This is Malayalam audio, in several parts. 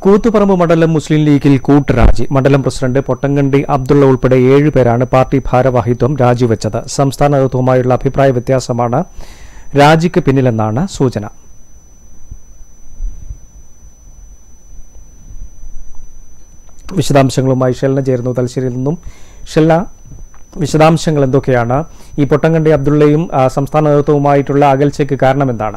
കൂത്തുപറമ്പ് മണ്ഡലം മുസ്ലിം ലീഗിൽ കൂട്ടുരാജി മണ്ഡലം പ്രസിഡന്റ് പൊട്ടങ്കണ്ടി അബ്ദുള്ള ഉൾപ്പെടെ ഏഴുപേരാണ് പാർട്ടി ഭാരവാഹിത്വം രാജിവെച്ചത് സംസ്ഥാന നേതൃത്വവുമായുള്ള അഭിപ്രായ വ്യത്യാസമാണ് രാജിക്ക് പിന്നിലെന്നാണ് സൂചന വിശദാംശങ്ങളുമായി ഷെൽന ചേരുന്നു തലശ്ശേരിയിൽ നിന്നും ഷെൽന വിശദാംശങ്ങൾ എന്തൊക്കെയാണ് ഈ പൊട്ടങ്കണ്ടി അബ്ദുള്ളയും ആ, സംസ്ഥാന നേതൃത്വവുമായിട്ടുള്ള അകൽച്ചയ്ക്ക് കാരണം എന്താണ്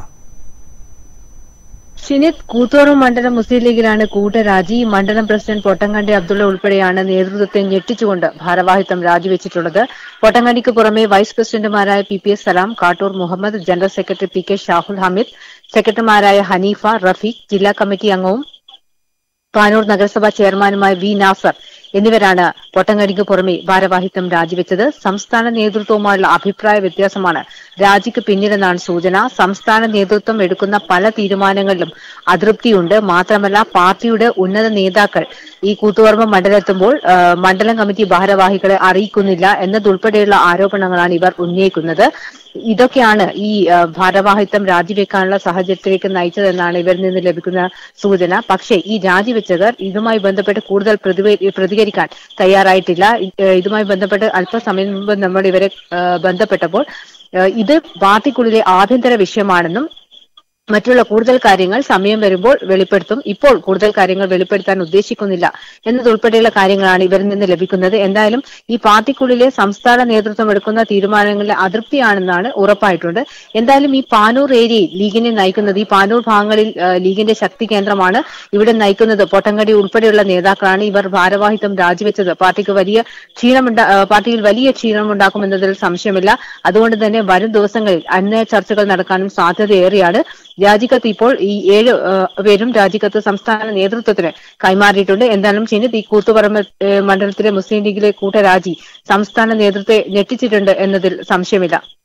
ഷിനിത് കൂത്തോറം മണ്ഡലം മുസ്ലിം ലീഗിലാണ് കൂട്ടരാജി മണ്ഡലം പ്രസിഡന്റ് പൊട്ടങ്കണ്ടി അബ്ദുള്ള ഉൾപ്പെടെയാണ് നേതൃത്വത്തെ ഞെട്ടിച്ചുകൊണ്ട് ഭാരവാഹിത്വം രാജിവെച്ചിട്ടുള്ളത് പൊട്ടങ്കണ്ടിക്ക് പുറമെ വൈസ് പ്രസിഡന്റുമാരായ P P S Salam Kattoor Muhammad general secretary P K Shahul Hameed സെക്രട്ടറിമാരായ ഹനീഫ റഫീഖ് ജില്ലാ കമ്മിറ്റി അംഗവും പാനൂർ നഗരസഭാ ചെയർമാനുമായ വി നാസർ എന്നിവരാണ് പൊട്ടങ്കടിക്ക് പുറമെ ഭാരവാഹിത്വം രാജിവെച്ചത് സംസ്ഥാന നേതൃത്വവുമായുള്ള അഭിപ്രായ വ്യത്യാസമാണ് രാജിക്ക് പിന്നിലെന്നാണ് സൂചന സംസ്ഥാന നേതൃത്വം എടുക്കുന്ന പല തീരുമാനങ്ങളിലും അതൃപ്തിയുണ്ട് മാത്രമല്ല പാർട്ടിയുടെ ഉന്നത നേതാക്കൾ ഈ കൂത്തുപറമ്പ് മണ്ഡലമെത്തുമ്പോൾ ആ, മണ്ഡലം കമ്മിറ്റി ഭാരവാഹികളെ അറിയിക്കുന്നില്ല എന്നതുൾപ്പെടെയുള്ള ആരോപണങ്ങളാണ് ഇവർ ഉന്നയിക്കുന്നത് ഇതൊക്കെയാണ് ഈ ആ, ഭാരവാഹിത്വം രാജിവെക്കാനുള്ള സാഹചര്യത്തിലേക്ക് നയിച്ചതെന്നാണ് ഇവരിൽ നിന്ന് ലഭിക്കുന്ന സൂചന പക്ഷേ ഈ രാജിവെച്ചവർ ഇതുമായി ബന്ധപ്പെട്ട് കൂടുതൽ പ്രതിവേ- പ്രതികരിക്കാൻ തയ്യാറായിട്ടില്ല ഇ- ഏഹ് ഇതുമായി ബന്ധപ്പെട്ട് അല്പസമയം മുമ്പ് നമ്മൾ ഇവരെ ആ, ബന്ധപ്പെട്ടപ്പോൾ ആ, ഇത് പാർട്ടിക്കുള്ളിലെ ആഭ്യന്തര വിഷയമാണെന്നും മറ്റുള്ള കൂടുതൽ കാര്യങ്ങൾ സമയം വരുമ്പോൾ വെളിപ്പെടുത്തും ഇപ്പോൾ കൂടുതൽ കാര്യങ്ങൾ വെളിപ്പെടുത്താൻ ഉദ്ദേശിക്കുന്നില്ല എന്നതുൾപ്പെടെയുള്ള കാര്യങ്ങളാണ് ഇവരിൽ നിന്ന് ലഭിക്കുന്നത് എന്തായാലും ഈ പാർട്ടിക്കുള്ളിലെ സംസ്ഥാന നേതൃത്വം എടുക്കുന്ന തീരുമാനങ്ങളിലെ അതൃപ്തിയാണെന്നാണ് ഉറപ്പായിട്ടുണ്ട് എന്തായാലും ഈ പാനൂർ ഏരിയയിൽ ലീഗിനെ നയിക്കുന്നത് ഈ പാനൂർ ഭാഗങ്ങളിൽ ആ, ലീഗിന്റെ ശക്തി കേന്ദ്രമാണ് ഇവിടെ നയിക്കുന്നത് പൊട്ടങ്കടി ഉൾപ്പെടെയുള്ള നേതാക്കളാണ് ഇവർ ഭാരവാഹിത്വം രാജിവെച്ചത് പാർട്ടിക്ക് വലിയ ക്ഷീണമുണ്ട ആ, പാർട്ടിയിൽ വലിയ ക്ഷീണമുണ്ടാക്കുമെന്നതിൽ സംശയമില്ല അതുകൊണ്ട് തന്നെ വരും ദിവസങ്ങളിൽ അന്യ ചർച്ചകൾ നടക്കാനും സാധ്യതയേറെയാണ് രാജിക്കത്ത് ഇപ്പോൾ ഈ ഏഴ് ആ, പേരും രാജിക്കത്ത് സംസ്ഥാന നേതൃത്വത്തിന് കൈമാറിയിട്ടുണ്ട് എന്തായാലും ചിന്നിത് ഈ കൂത്തുപറമ്പ് ഏ, മണ്ഡലത്തിലെ മുസ്ലിം ലീഗിലെ കൂട്ടരാജി സംസ്ഥാന നേതൃത്വത്തെ ഞെട്ടിച്ചിട്ടുണ്ട് എന്നതിൽ സംശയമില്ല